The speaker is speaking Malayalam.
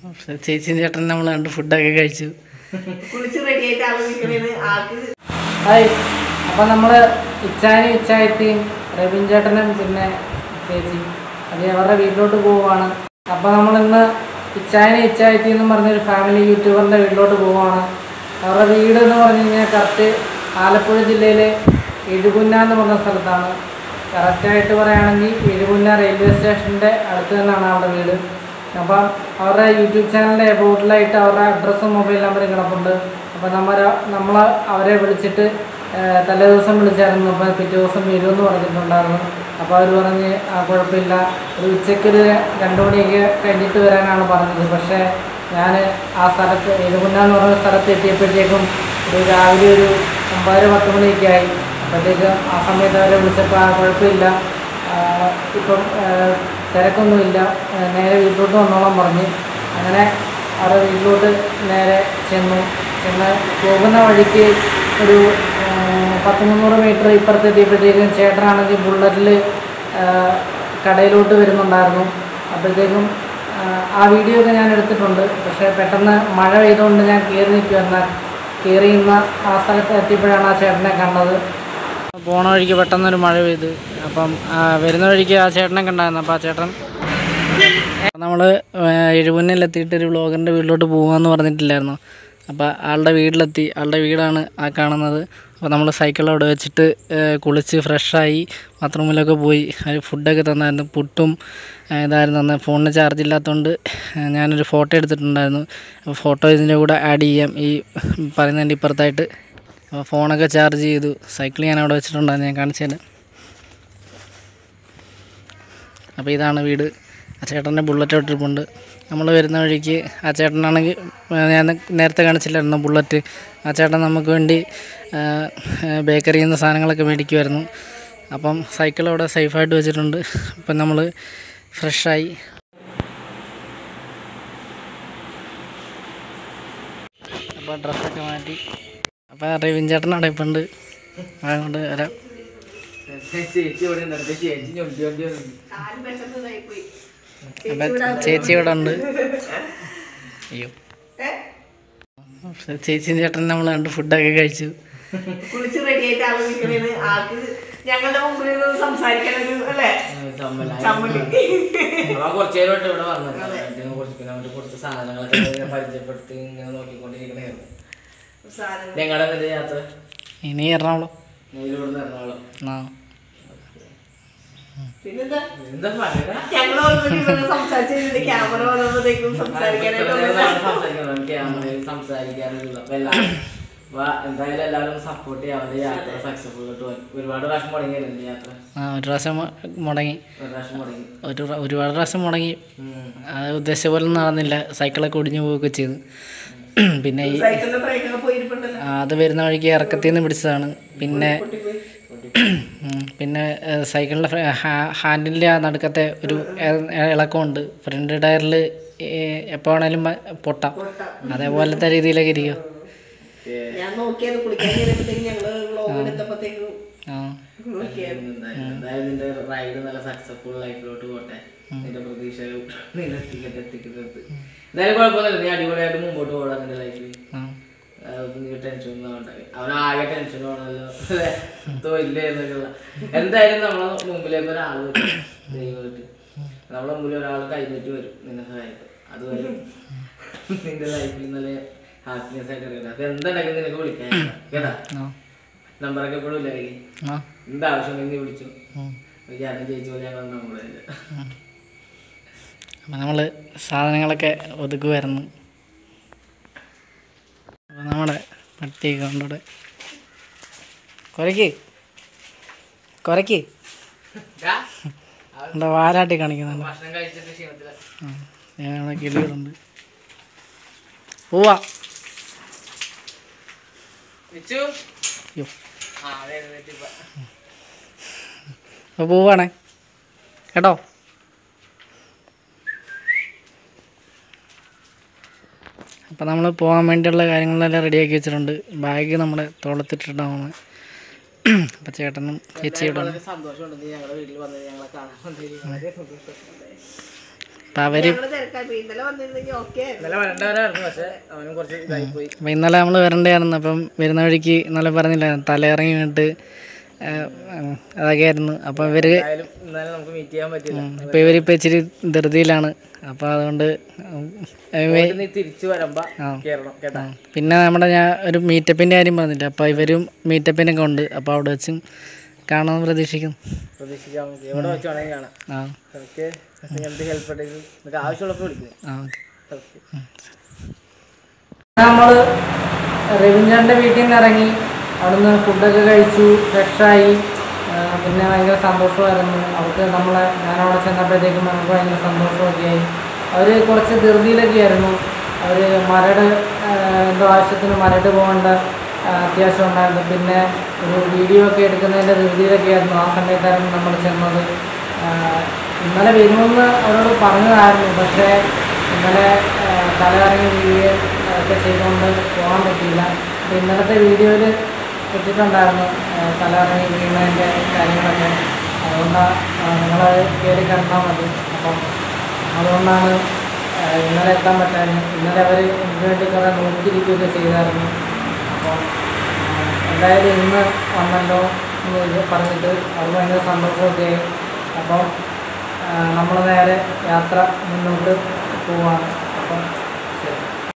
ചേച്ചിയും ചേട്ടൻ നമ്മൾ കണ്ട് ഫുഡൊക്കെ കഴിച്ചു കുളിച്ച് റെഡി ആയിട്ട് ആള് നിൽക്കണേന് ആൾക്ക് ഹായ് അപ്പം നമ്മൾ ഇച്ചാനും ഇച്ചായത്തിയും റബിൻ ചേട്ടനും പിന്നെ ചേച്ചി അത് അവരുടെ വീട്ടിലോട്ട് പോവുകയാണ് അപ്പം നമ്മളിന്ന് ഇച്ചായനും ഇച്ചായത്തി എന്നും പറഞ്ഞൊരു ഫാമിലി യൂട്യൂബറിൻ്റെ വീട്ടിലോട്ട് പോവുകയാണ് അവരുടെ വീട് എന്ന് പറഞ്ഞു കഴിഞ്ഞാൽ കറക്റ്റ് ആലപ്പുഴ ജില്ലയിലെ എഴുകുന്ന എന്ന് പറഞ്ഞ സ്ഥലത്താണ് കറക്റ്റായിട്ട് പറയുകയാണെങ്കിൽ എഴുകുന്ന റെയിൽവേ സ്റ്റേഷൻ്റെ അടുത്ത് തന്നെയാണ് അവരുടെ വീട് അപ്പം അവരുടെ യൂട്യൂബ് ചാനലിൻ്റെ എബൌട്ടിലായിട്ട് അവരുടെ അഡ്രസ്സും മൊബൈൽ നമ്പറും കിടപ്പുണ്ട് അപ്പം നമ്മൾ നമ്മൾ അവരെ വിളിച്ചിട്ട് ഏഹ്, തലേ ദിവസം വിളിച്ചായിരുന്നു അപ്പോൾ പിറ്റേ ദിവസം വരുമെന്ന് പറഞ്ഞിട്ടുണ്ടായിരുന്നു അപ്പോൾ അവർ പറഞ്ഞ് ആ കുഴപ്പമില്ല ഒരു ഉച്ചയ്ക്കൊരു രണ്ട് മണിയൊക്കെ കഴിഞ്ഞിട്ട് വരാനാണ് പറഞ്ഞത് പക്ഷേ ഞാൻ ആ സ്ഥലത്ത് എഴുകുന്ന എന്ന് പറഞ്ഞ സ്ഥലത്ത് എത്തിയപ്പോഴത്തേക്കും ഒരു രാവിലെ ഒരു ഒമ്പതര പത്ത് മണിയൊക്കെ ആയി അപ്പോഴത്തേക്ക് ആ സമയത്ത് അവരെ വിളിച്ചപ്പോൾ ആ കുഴപ്പമില്ല ആഹ് ഇപ്പം ആഹ് തിരക്കൊന്നുമില്ല ആഹ് നേരെ വീട്ടിലോട്ട് വന്നോളാൻ പറഞ്ഞ് അങ്ങനെ അവിടെ വീട്ടിലോട്ട് നേരെ ചെന്നു ചെന്ന് പോകുന്ന വഴിക്ക് ഒരു ആഹ് പത്ത് മുന്നൂറ് മീറ്റർ ഇപ്പുറത്തെത്തിയപ്പോഴത്തേക്കും ചേട്ടനാണെങ്കിൽ ബുള്ളറ്റിൽ കടയിലോട്ട് വരുന്നുണ്ടായിരുന്നു അപ്പോഴത്തേക്കും ആഹ് ആ വീഡിയോ ഒക്കെ ഞാൻ എടുത്തിട്ടുണ്ട് പക്ഷേ പെട്ടെന്ന് മഴ പെയ്തുകൊണ്ട് ഞാൻ കയറി നിൽക്കുമായിരുന്നു കയറി ഇന്ന് ആ സ്ഥലത്ത് എത്തിയപ്പോഴാണ് ആ ചേട്ടനെ കണ്ടത് പോണ വഴിക്ക് പെട്ടെന്നൊരു മഴ പെയ്ത് അപ്പം ആ, വരുന്ന വഴിക്ക് ആ ചേട്ടനെ കണ്ടായിരുന്നു അപ്പോൾ ആ ചേട്ടൻ നമ്മൾ എഴുപന്നിലെത്തിയിട്ട് ഒരു വ്ളോഗറിൻ്റെ വീട്ടിലോട്ട് പോകാമെന്ന് പറഞ്ഞിട്ടില്ലായിരുന്നു അപ്പോൾ ആളുടെ വീട്ടിലെത്തി ആളുടെ വീടാണ് ആ കാണുന്നത് അപ്പോൾ നമ്മൾ സൈക്കിൾ അവിടെ വെച്ചിട്ട് ഏ, കുളിച്ച് ഫ്രഷായി ബാത്റൂമിലൊക്കെ പോയി ഒരു ഫുഡൊക്കെ തന്നായിരുന്നു പുട്ടും ഏ, ഇതായിരുന്നു തന്നെ ഫോണിന് ചാർജ് ഇല്ലാത്തതുകൊണ്ട് ഏ, ഞാനൊരു ഫോട്ടോ എടുത്തിട്ടുണ്ടായിരുന്നു അപ്പോൾ ഫോട്ടോ ഇതിൻ്റെ കൂടെ ആഡ് ചെയ്യാം ഈ പറയുന്നതിൻ്റെ ഇപ്പുറത്തായിട്ട് അപ്പോൾ ഫോണൊക്കെ ചാർജ് ചെയ്തു സൈക്കിൾ ഞാൻ അവിടെ വെച്ചിട്ടുണ്ടായിരുന്നു ഞാൻ കാണിച്ചു തരാം അപ്പോൾ ഇതാണ് വീട് ആ ചേട്ടൻ്റെ ബുള്ളറ്റ് ഇട്ടിരിപ്പുണ്ട് നമ്മൾ വരുന്ന വഴിക്ക് ആ ചേട്ടനാണെങ്കിൽ ആ, ഞാൻ നേരത്തെ കാണിച്ചില്ലായിരുന്നു ബുള്ളറ്റ് ആ ചേട്ടൻ നമുക്ക് വേണ്ടി ബേക്കറിയിൽ നിന്ന് സാധനങ്ങളൊക്കെ മേടിക്കുമായിരുന്നു അപ്പം സൈക്കിൾ അവിടെ സേഫായിട്ട് വെച്ചിട്ടുണ്ട് അപ്പം നമ്മൾ ഫ്രഷായി അപ്പോൾ ഡ്രസ്സൊക്കെ മാറ്റി അപ്പോൾ റിവിൻ ചേട്ടൻ അവിടെ ഇപ്പം ഉണ്ട് അതുകൊണ്ട് വരാം കാല് പെട്ടെന്ന് ഇതായിപ്പോയി അപ്പം ചേച്ചി ഇവിടെ ഉണ്ട് അയ്യോ ഏ? ചേച്ചിയും ചേട്ടൻ നമ്മൾ കണ്ട് ഫുഡൊക്കെ കഴിച്ചു കുളിച്ച് റെഡി ആയിട്ട് ആള് നിൽക്കണേന് ആൾക്ക് ഞങ്ങളുടെ മുമ്പിൽ നിന്ന് സംസാരിക്കാനൊരു അല്ലേ ചമ്മല് കുറച്ചു നേരമായിട്ട് ഇവിടെ വന്നത് കുറച്ച് പിന്നെ അവന്റെ കുറച്ച് സാധനങ്ങളൊക്കെ ഇങ്ങനെ പരിചയപ്പെടുത്തി ഇങ്ങനെ നോക്കിക്കൊണ്ടിരിക്കണായിരുന്നു സാധനം ഞങ്ങളുടെ എന്നിട്ട് യാത്ര ഇനി എറണാകുളം നീലിവിടുന്ന് എറണാകുളം ആ പിന്നെന്താ എന്താ പറയുക ഞങ്ങൾ ഓൾറെഡി ഇവിടെ സംസാരിച്ചിട്ടുണ്ട് ക്യാമറ വന്നപ്പോഴത്തേക്കും സംസാരിക്കാനായിട്ട് സംസാരിക്കണം ക്യാമറയിൽ സംസാരിക്കാനുള്ള അപ്പൊ എല്ലാവരും വാ, എന്തായാലും എല്ലാവരും സപ്പോർട്ട് ചെയ്യാം അവന്റെ യാത്ര സക്സസ്ഫുൾ ആയിട്ട് പോയി ഒരുപാട് പ്രാവശ്യം മുടങ്ങിയായിരുന്നു യാത്ര ആ ഒരു പ്രാവശ്യം മു- മുടങ്ങി ഒരു പ്രാവശ്യം മുടങ്ങി ഒരു പ്ര- ഒരുപാട് പ്രാവശ്യം മുടങ്ങി ഉം. അത് ഉദ്ദേശിച്ച പോലെ ഒന്നും നടന്നില്ല സൈക്കിളൊക്കെ ഒടിഞ്ഞു പോവുകയൊക്കെ ചെയ്തു പിന്നെ ഈ സൈക്കിളിന്റെ ബ്രേക്കൊക്കെ പോയിരിപ്പുണ്ടല്ലോ ആ, അത് വരുന്ന വഴിക്ക് ഇറക്കത്തിൽ നിന്ന് പിടിച്ചതാണ് പിന്നെ ഉം, പിന്നെ ഏഹ്, സൈക്കിളിൻ്റെ ഹാൻഡിലിൻ്റെ ആ നടുക്കത്തെ ഒരു എ- എ- ഇളക്കമുണ്ട് ഫ്രണ്ട് ടയറിൽ എപ്പോൾ വേണേലും മ- പൊട്ടാം അതേപോലത്തെ രീതിയിലൊക്കെ ഇരിക്കും ഞാൻ നോക്കിയത് കുളിക്കാൻ കയറിയപ്പോഴത്തേക്കും ഞങ്ങള് വ്ളോഗ് എടുത്തപ്പോഴത്തേക്കും ആ നോക്കിയായിരുന്നു എന്തായാലും എന്തായാലും നിന്റെ റൈഡ് നല്ല സക്സസ്ഫുൾ ലൈഫിലോട്ട് പോട്ടെ നിന്റെ പ്രതീക്ഷ നിന്നെ എത്തിക്കട്ടെ എത്തിക്കുന്നത് എന്തായാലും കുഴപ്പമൊന്നുമില്ല നീ അടിപൊളിയായിട്ട് മുമ്പോട്ട് പോകാം നിന്റെ ലൈഫിൽ ആ നീ ടെൻഷൻ ഒന്നും ഉണ്ടായി അവനാകെ ടെൻഷൻ ആണല്ലോ തൊല്ലേ എന്നൊക്കെയുള്ള എന്തായാലും നമ്മളെ മുമ്പിലേക്ക് ഒരാൾ വരും ദൈവമായിട്ട് നമ്മളെ മുമ്പിൽ ഒരാൾ കൈനീട്ട് വരും നിന്നെ സഹായിക്കും അതുവരെ നിന്റെ ലൈഫിൽ നല്ല ഹാപ്പിനെസ് ആയിട്ട് അറിയാം അത് എന്താണെങ്കിലും നിനക്ക് വിളിക്കാൻ കേട്ടാ ആ നമ്പറൊക്കെ എപ്പോഴും ഇല്ല കയ്യിൽ ആ എന്താവശ്യം നീ വിളിച്ചു ഉം. ചേട്ടൻ ജയിച്ചു പോലെ ഞങ്ങൾ നമ്മളല്ല അപ്പം നമ്മൾ സാധനങ്ങളൊക്കെ ഒതുക്കുമായിരുന്നു അപ്പം നമ്മുടെ പട്ടിയൊക്കെ കൊണ്ടോടെ കുരയ്ക്ക് കുരയ്ക്ക് എന്താ വാലാട്ടി കാണിക്കുന്നുണ്ട് ഭക്ഷണം കഴിച്ചിട്ട് ക്ഷീണത്തില ഞങ്ങളുടെ കിളികളുണ്ട് പോവാ വിച്ചു അയ്യോ ആ അതെ എഴുന്നേറ്റിപ്പ അപ്പോൾ പോവാണേ കേട്ടോ അപ്പം നമ്മൾ പോകാൻ വേണ്ടിയുള്ള കാര്യങ്ങളെല്ലാം റെഡിയാക്കി വെച്ചിട്ടുണ്ട് ബാഗ് നമ്മുടെ തോളത്തിട്ടിട്ടാണ് അപ്പം ചേട്ടനും ചേച്ചിയുടെ വളരെ സന്തോഷമുണ്ട് നീ ഞങ്ങളുടെ വീട്ടിൽ വന്നത് ഞങ്ങളെ കാണാൻ വന്നതിൽ വളരെ സന്തോഷം അപ്പം അവർ ഞങ്ങള് തിരക്കായി ഇന്നലെ വന്നിരുന്നെങ്കിൽ ഓക്കെ ഇന്നലെ വരേണ്ടവരായിരുന്നു പക്ഷെ അവനും കുറച്ച് ഇതായി പോയി അപ്പം ഇന്നലെ നമ്മൾ വരണ്ടായിരുന്നു അപ്പം വരുന്ന വഴിക്ക് ഇന്നലെ പറഞ്ഞില്ല തലയിറങ്ങി വീണിട്ട് ആ, അതൊക്കെ ആയിരുന്നു അപ്പം ഇവർ എന്തായാലും ഇന്നലെ നമുക്ക് മീറ്റ് ചെയ്യാൻ പറ്റില്ല ഇപ്പം ഇവരിപ്പോൾ ഇച്ചിരി ധൃതിയിലാണ് അപ്പോൾ അതുകൊണ്ട് ഉം, അതുകൊണ്ട് നീ തിരിച്ചു വരുമ്പോ കേറണം കേട്ടാ പിന്നെ നമ്മുടെ ഞാൻ ഒരു മീറ്റപ്പിൻ്റെ കാര്യം പറഞ്ഞില്ല അപ്പോൾ ഇവരും മീറ്റപ്പിനൊക്കെ ഉണ്ട് അപ്പോൾ അവിടെ വെച്ചും കാണാമെന്ന് പ്രതീക്ഷിക്കുന്നു പ്രതീക്ഷിക്കാം നമുക്ക് എവിടെ വെച്ച് വേണമെങ്കിൽ കാണാം ആ ഓക്കെ എന്ത് ഹെൽപ്പ് ഉണ്ടെങ്കിൽ നിങ്ങൾക്ക് ആവശ്യമുള്ളപ്പോൾ വിളിക്കും ആ ഓക്കെ ഓക്കെ നമ്മൾ രവിഞ്ചാൻ്റെ വീട്ടിൽ നിന്ന് ഇറങ്ങി അവിടുന്ന് ഫുഡൊക്കെ കഴിച്ചു ഫ്രഷായി പിന്നെ ഭയങ്കര സന്തോഷമായിരുന്നു അവർക്ക് നമ്മളെ ഞാനവിടെ ചെന്നപ്പോഴത്തേക്കും നമുക്ക് ഭയങ്കര സന്തോഷമൊക്കെ ആയി അവർ കുറച്ച് ധൃതിയിലൊക്കെ ആയിരുന്നു അവർ മരട് ആ, എന്തോ ആവശ്യത്തിന് മരട് പോകേണ്ട ആ, അത്യാവശ്യം ഉണ്ടായിരുന്നു പിന്നെ ഒരു വീഡിയോ ഒക്കെ എടുക്കുന്നതിൻ്റെ ധൃതിയിലൊക്കെ ആയിരുന്നു ആ സമയത്തായിരുന്നു നമ്മൾ ചെന്നത് ആ, ഇന്നലെ വരുമെന്ന് അവരോട് പറഞ്ഞതായിരുന്നു പക്ഷേ ഇന്നലെ ആ, തലകറങ്ങി വീഴുകയും ഒക്കെ ചെയ്തുകൊണ്ട് പോകാൻ പറ്റിയില്ല അപ്പോൾ ഇന്നലത്തെ വീഡിയോയിൽ ഇട്ടിട്ടുണ്ടായിരുന്നു ആ, തലകറങ്ങി വീഴുന്നതിൻ്റെ കാര്യങ്ങളൊക്കെ അതുകൊണ്ടാണ് നിങ്ങളത് കയറി കണ്ടാൽ മതി അപ്പം അതുകൊണ്ടാണ് ആ, ഇന്നലെ എത്താൻ പറ്റാഞ്ഞത് ഇന്നലെ അവർ എനിക്ക് വേണ്ടി കുറേ നോക്കിയിരിക്കുകയൊക്കെ ചെയ്തായിരുന്നു അപ്പം ആ, എന്തായാലും ഇന്ന് വന്നല്ലോ എന്ന് ഇത് പറഞ്ഞിട്ട് അത് ഭയങ്കര സന്തോഷമൊക്കെ ആയി അപ്പം നമ്മൾ നേരെ യാത്ര മുന്നോട്ട് പോവാണ് അപ്പം